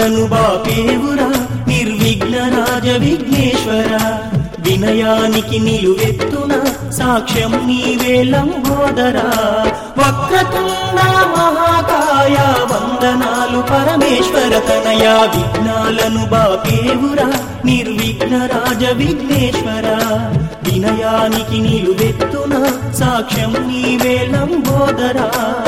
విఘ్నాలను బాపేవురా నిర్విఘ్న రాజ విఘ్నేశ్వర వినయానికి నిలువెత్తున సాక్ష్యం నీవే లంబోదరా వక్రతుండ మహాకాయ వందనాలు పరమేశ్వర తనయ విఘ్నాలను బాపేవురా నిర్విఘ్న రాజ విఘ్నేశ్వర వినయానికి నిలువెత్తున సాక్ష్యం నీవే లంబోదరా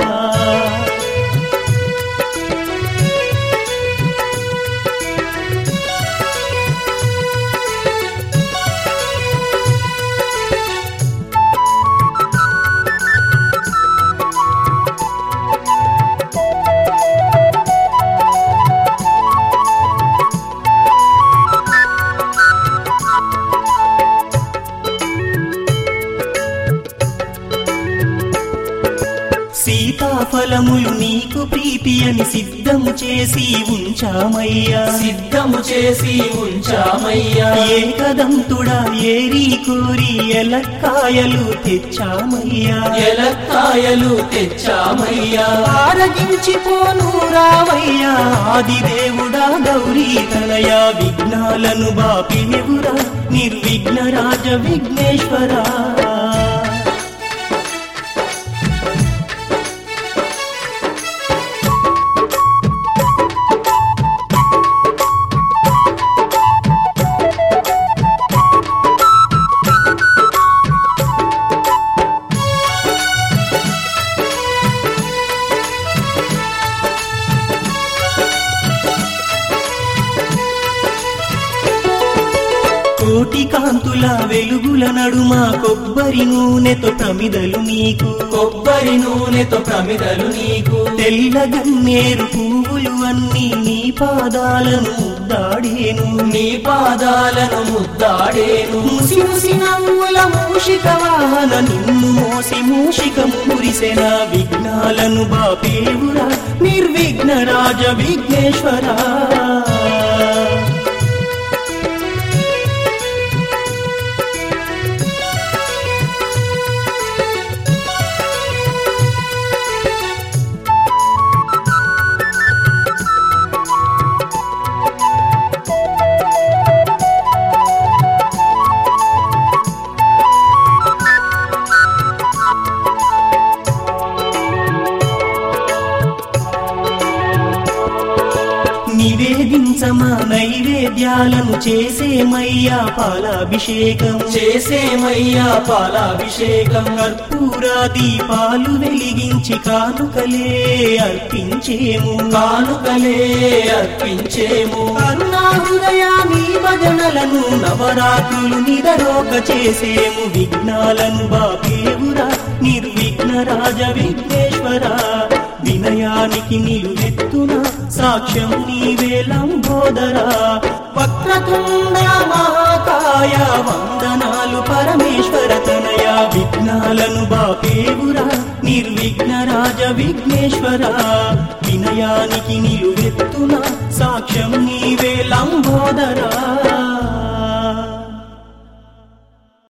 సీతాఫలములు నీకు ప్రీతి అని సిద్ధము చేసి ఉంచామయ్యా సిద్ధము చేసి ఉంచామయ్యా ఏకదంతుడా ఏరి కోరి ఎలక్కాయలు తెచ్చామయ్యా ఎలక్కాయలు తెచ్చామయ్యా ఆరగించిపోను రావయ్యా ఆది దేవుడా గౌరీ తనయ విఘ్నాలను బాపినెవురా నిర్విఘ్న రాజ విఘ్నేశ్వరా కోటి కాంతుల వెలుగుల నడుమ కొబ్బరి నూనెతో ప్రమిదలు నీకు కొబ్బరి నూనెతో ప్రమిదలు నీకు తెల్ల గన్నేరు పువ్వులు అన్నీ నీ పాదాలను ముద్దాడేను నీ పాదాలను ముద్దాడేను ముసి ముసి నవ్వుల మూషిక వాహన నిన్ను మోసి మూషిక మురిసెన విఘ్నాలను బాపేవురా నిర్విఘ్న రాజ విఘ్నేశ్వరా నివేదించమా నైవేద్యాలను చేసేమయ్యా పాలాభిషేకం చేసేమయ్యా పాలాభిషేకం కర్పూర దీపాలు వెలిగించి కానుకలే అర్పించేము కానుకలే అర్పించేము కరుణాహృదయాని భజనలను నవరాత్రులు నిదరోక చేసేము విఘ్నాలను బాపేవురా నిర్విఘ్న రాజ విఘ్నేశ్వర వినయానికి నిలువెత్తున సాక్ష్యం నీవే లంబోదరా వక్రతుండ మహాకాయ వందనాలు పరమేశ్వర తనయ విఘ్నాలను బాపేవురా నిర్విఘ్న రాజ విఘ్నేశ్వర వినయానికి నిలువెత్తున సాక్ష్యం నీవే లంబోదరా